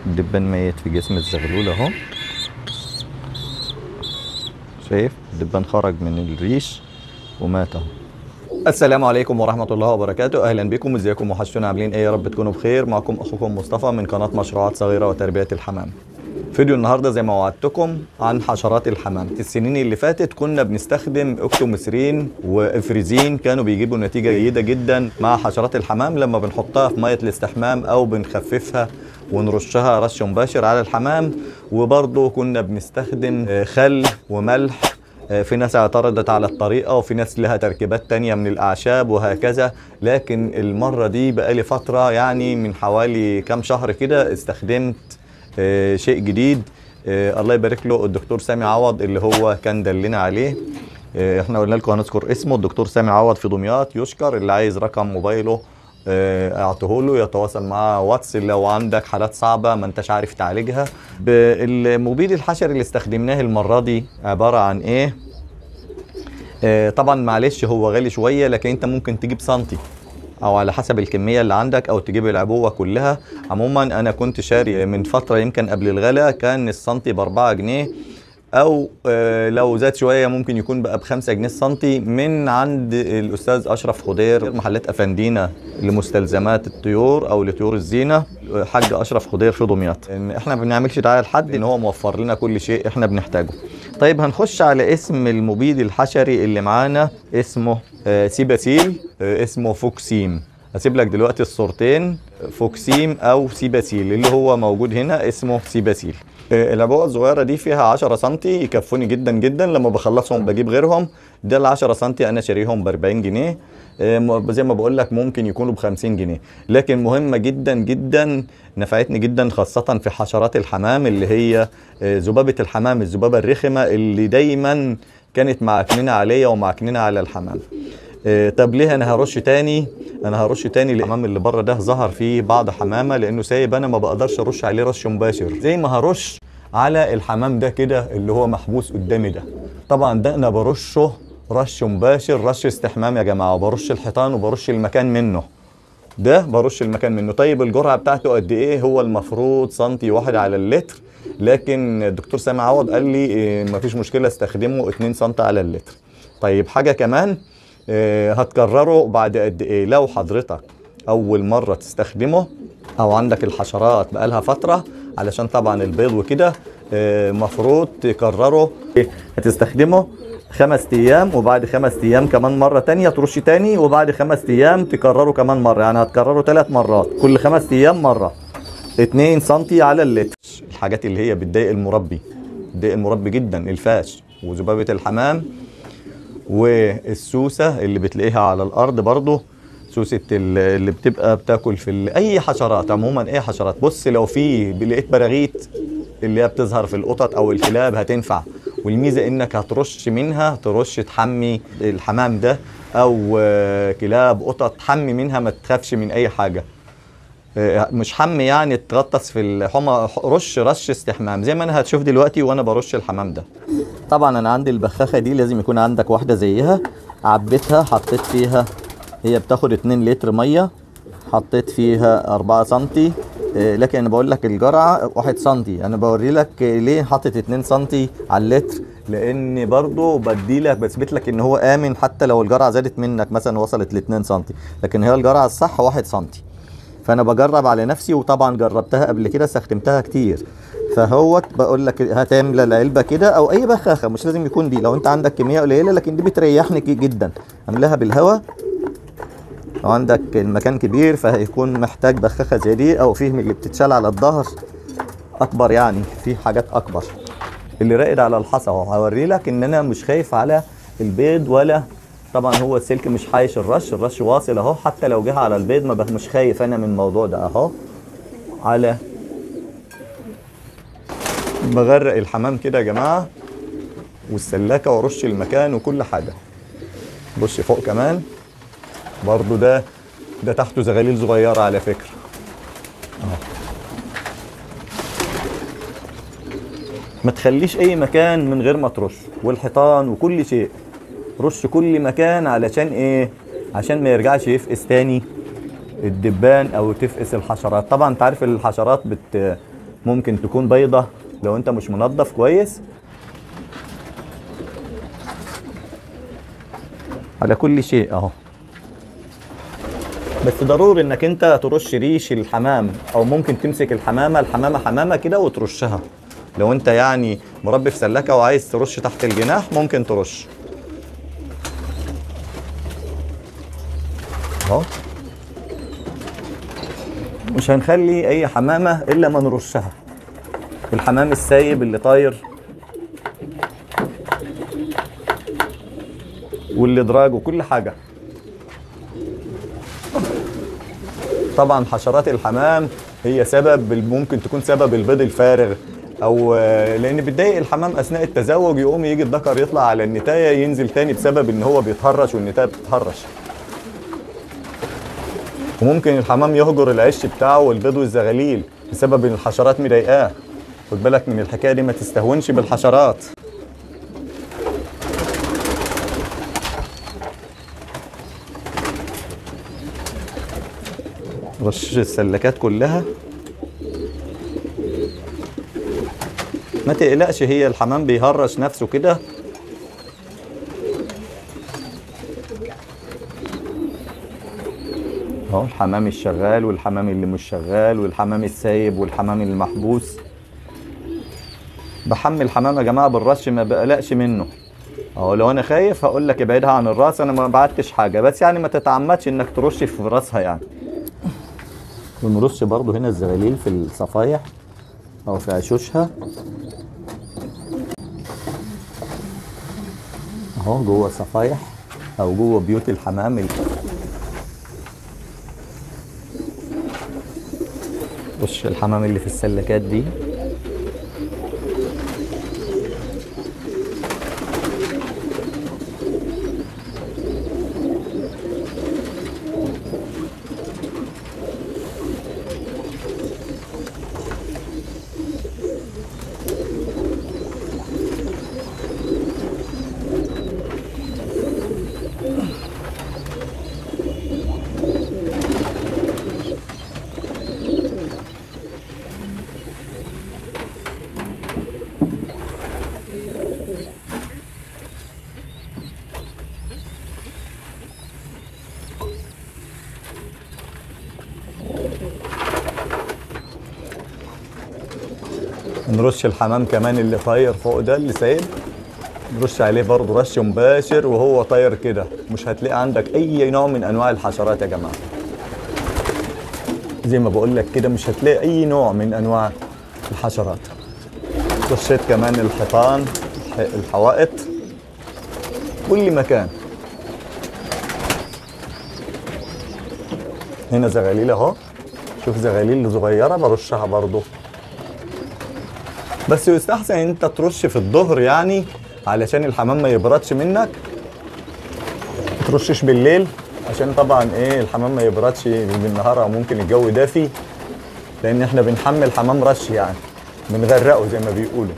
دبان ميت في جسم الزغلول اهو شايف الدبان خرج من الريش ومات اهو السلام عليكم ورحمة الله وبركاته أهلا بكم ازيكم وحشتونا عاملين ايه يا رب تكونوا بخير معكم أخوكم مصطفى من قناة مشروعات صغيرة وتربية الحمام فيديو النهاردة زي ما وعدتكم عن حشرات الحمام السنين اللي فاتت كنا بنستخدم اكتومسرين وافريزين كانوا بيجيبوا نتيجة جيدة جدا مع حشرات الحمام لما بنحطها في مية الاستحمام أو بنخففها ونرشها رش مباشر على الحمام وبرضه كنا بنستخدم آه، خل وملح آه، في ناس اعترضت على الطريقة وفي ناس لها تركيبات تانية من الأعشاب وهكذا لكن المرة دي بقالي فترة يعني من حوالي كام شهر كده استخدمت آه، شيء جديد آه، الله يبارك له الدكتور سامي عوض اللي هو كان دلنا عليه آه، احنا قلنا لكم هنذكر اسمه الدكتور سامي عوض في دمياط يشكر اللي عايز رقم موبايله آه، اعطيه له يتواصل معاه واتس لو عندك حالات صعبه ما انتش عارف تعالجها المبيد الحشري اللي استخدمناه المره دي عباره عن ايه آه، طبعا معلش هو غالي شويه لكن انت ممكن تجيب سنتي او على حسب الكميه اللي عندك او تجيب العبوه كلها عموما انا كنت شاري من فتره يمكن قبل الغلا كان السنتي ب 4 جنيه او آه، لو زاد شويه ممكن يكون بقى ب 5 جنيه السنتي من عند الاستاذ اشرف خضير محلات افندينا لمستلزمات الطيور او لطيور الزينه حاج اشرف خضير في دمياط إن احنا ما بنعملش دعايه لحد ان هو موفر لنا كل شيء احنا بنحتاجه طيب هنخش على اسم المبيد الحشري اللي معانا اسمه آه، سيباسيل آه، اسمه فوكسيم هسيب لك دلوقتي الصورتين فوكسيم او سيباسيل اللي هو موجود هنا اسمه سيباسيل آه، العبوه الصغيره دي فيها 10 سم يكفوني جدا جدا لما بخلصهم بجيب غيرهم ده ال 10 سم انا شاريهم ب 40 جنيه آه، م- زي ما بقول لك ممكن يكونوا ب 50 جنيه لكن مهمه جدا جدا نفعتني جدا خاصه في حشرات الحمام اللي هي آه، ذبابه الحمام الذبابه الرخمه اللي دايما كانت معكننه عليا ومعكننه على الحمام آه، طب ليه انا هرش تاني انا هرش تاني الحمام اللي بره ده ظهر فيه بعض حمامه لانه سايب انا ما بقدرش ارش عليه رش مباشر زي ما هرش على الحمام ده كده اللي هو محبوس قدامي ده طبعا ده انا برشه رش مباشر رش استحمام يا جماعه وبرش الحيطان وبرش المكان منه ده برش المكان منه طيب الجرعه بتاعته قد ايه هو المفروض سنتي واحد على اللتر لكن الدكتور سامي عوض قال لي إيه مفيش مشكله استخدمه 2 سنتي على اللتر طيب حاجه كمان إيه هتكرره بعد قد ايه لو حضرتك اول مره تستخدمه او عندك الحشرات بقالها فتره علشان طبعا البيض وكده إيه، مفروض تكرره إيه، هتستخدمه خمس ايام وبعد خمس ايام كمان مره تانية ترش تاني وبعد خمس ايام تكرره كمان مره يعني هتكرره ثلاث مرات كل خمس ايام مره 2 سنتي على اللتر الحاجات اللي هي بتضايق المربي بتضايق المربي جدا الفاش وذبابه الحمام والسوسه اللي بتلاقيها على الارض برضو سوسه ال- اللي بتبقى بتاكل في ال- اي حشرات عموما اي حشرات بص لو في لقيت براغيث اللي هي بتظهر في القطط او الكلاب هتنفع والميزه انك هترش منها ترش تحمي الحمام ده او آه، كلاب قطط تحمي منها ما تخافش من اي حاجه آه، مش حمي يعني تغطس في الحمى رش رش استحمام زي ما انا هتشوف دلوقتي وانا برش الحمام ده طبعا انا عندي البخاخه دي لازم يكون عندك واحده زيها عبيتها حطيت فيها هي بتاخد 2 لتر ميه حطيت فيها 4 سنتي آه، لكن انا بقول لك الجرعه 1 سنتي انا بوري لك ليه حاطط 2 سنتي على اللتر لان برضو بدي لك بثبت لك ان هو امن حتى لو الجرعه زادت منك مثلا وصلت ل 2 سنتي لكن هي الجرعه الصح 1 سنتي فانا بجرب على نفسي وطبعا جربتها قبل كده استخدمتها كتير فهوت بقول لك هتملى العلبه كده او اي بخاخه مش لازم يكون دي لو انت عندك كميه قليله لكن دي بتريحني كي- جدا املاها بالهواء لو عندك المكان كبير فهيكون محتاج بخاخه زي دي او فيه من اللي بتتشال على الظهر اكبر يعني في حاجات اكبر اللي راقد على الحصى اهو هوري لك ان انا مش خايف على البيض ولا طبعا هو السلك مش حايش الرش الرش واصل اهو حتى لو جه على البيض ما بخ- مش خايف انا من الموضوع ده اهو على بغرق الحمام كده يا جماعه والسلاكه وارش المكان وكل حاجه بص فوق كمان برضو ده ده تحته زغاليل صغيره على فكره ما تخليش اي مكان من غير ما ترش والحيطان وكل شيء رش كل مكان علشان ايه عشان ما يرجعش يفقس تاني الدبان او تفقس الحشرات طبعا انت عارف الحشرات بت ممكن تكون بيضة لو انت مش منظف كويس على كل شيء اهو بس ضروري انك انت ترش ريش الحمام او ممكن تمسك الحمامه الحمامه حمامه كده وترشها لو انت يعني مربي في سلكه وعايز ترش تحت الجناح ممكن ترش اهو مش هنخلي اي حمامه الا ما نرشها الحمام السايب اللي طاير واللي دراج وكل حاجه طبعا حشرات الحمام هي سبب ممكن تكون سبب البيض الفارغ او لان بتضايق الحمام اثناء التزاوج يقوم يجي الذكر يطلع على النتايه ينزل تاني بسبب ان هو بيتهرش والنتايه بتتهرش وممكن الحمام يهجر العش بتاعه والبيض والزغاليل بسبب ان الحشرات مضايقاه خد بالك من الحكايه دي ما تستهونش بالحشرات رش السلكات كلها ما تقلقش هي الحمام بيهرش نفسه كده اهو الحمام الشغال والحمام اللي مش شغال والحمام السايب والحمام المحبوس بحمل الحمام يا جماعه بالرش ما بقلقش منه اهو لو انا خايف هقول لك ابعدها عن الراس انا ما بعتش حاجه بس يعني ما تتعمدش انك ترش في راسها يعني ونرش برضو هنا الزغاليل في الصفايح او في عشوشها اهو جوه الصفايح او جوه بيوت الحمام رش الحمام اللي في السلكات دي نرش الحمام كمان اللي طاير فوق ده اللي سايب نرش عليه برضه رش مباشر وهو طاير كده مش هتلاقي عندك اي نوع من انواع الحشرات يا جماعه زي ما بقول لك كده مش هتلاقي اي نوع من انواع الحشرات رشيت كمان الحيطان الحوائط كل مكان هنا زغاليل اهو شوف زغاليل صغيره برشها برضه بس يستحسن ان انت ترش في الظهر يعني علشان الحمام ما يبردش منك ما ترشش بالليل عشان طبعا ايه الحمام ما يبردش بالنهار او ممكن الجو دافي لان احنا بنحمل حمام رش يعني بنغرقه زي ما بيقولوا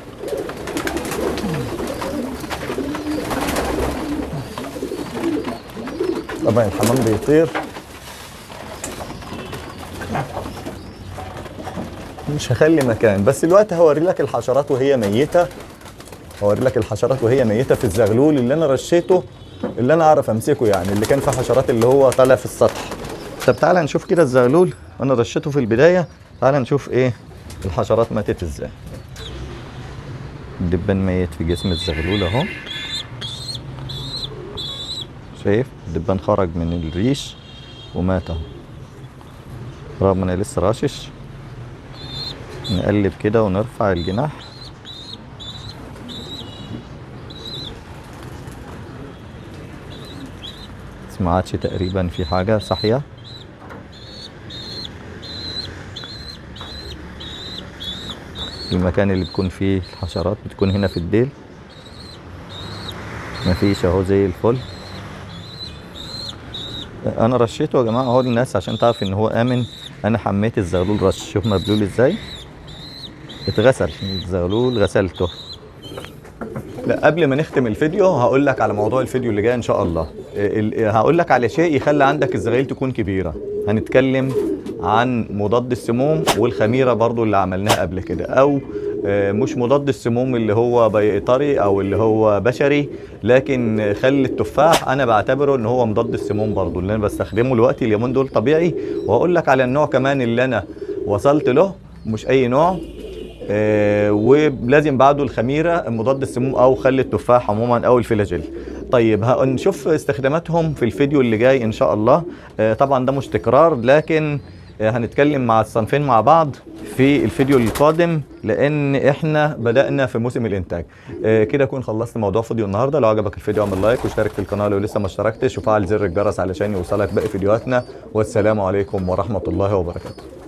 طبعا الحمام بيطير مش هخلي مكان بس دلوقتي هوري لك الحشرات وهي ميته هوري لك الحشرات وهي ميته في الزغلول اللي انا رشيته اللي انا اعرف امسكه يعني اللي كان فيه حشرات اللي هو طالع في السطح طب تعالى نشوف كده الزغلول انا رشيته في البدايه تعالى نشوف ايه الحشرات ماتت ازاي الدبان ميت في جسم الزغلول اهو شايف الدبان خرج من الريش ومات اهو رغم انا لسه راشش نقلب كده ونرفع الجناح بس ما عادش تقريبا في حاجة صحية المكان اللي بيكون فيه الحشرات بتكون هنا في الديل مفيش اهو زي الفل انا رشيته يا جماعه اهو للناس عشان تعرف ان هو امن انا حميت الزغلول رش شوف مبلول ازاي اتغسل الزغلول غسلته لا قبل ما نختم الفيديو هقول لك على موضوع الفيديو اللي جاي ان شاء الله ال- هقول لك على شيء يخلي عندك الزغاليل تكون كبيره هنتكلم عن مضاد السموم والخميره برضو اللي عملناها قبل كده او آه، مش مضاد السموم اللي هو بيطري او اللي هو بشري لكن خل التفاح انا بعتبره ان هو مضاد السموم برضو اللي انا بستخدمه دلوقتي اليومين دول طبيعي وهقول لك على النوع كمان اللي انا وصلت له مش اي نوع آه، ولازم بعده الخميره مضاد السموم او خل التفاح عموما او الفلاجيل طيب هنشوف استخداماتهم في الفيديو اللي جاي ان شاء الله آه، طبعا ده مش تكرار لكن آه، هنتكلم مع الصنفين مع بعض في الفيديو القادم لان احنا بدانا في موسم الانتاج آه، كده اكون خلصت موضوع فيديو النهارده لو عجبك الفيديو اعمل لايك واشترك في القناه لو لسه ما اشتركتش وفعل زر الجرس علشان يوصلك باقي فيديوهاتنا والسلام عليكم ورحمه الله وبركاته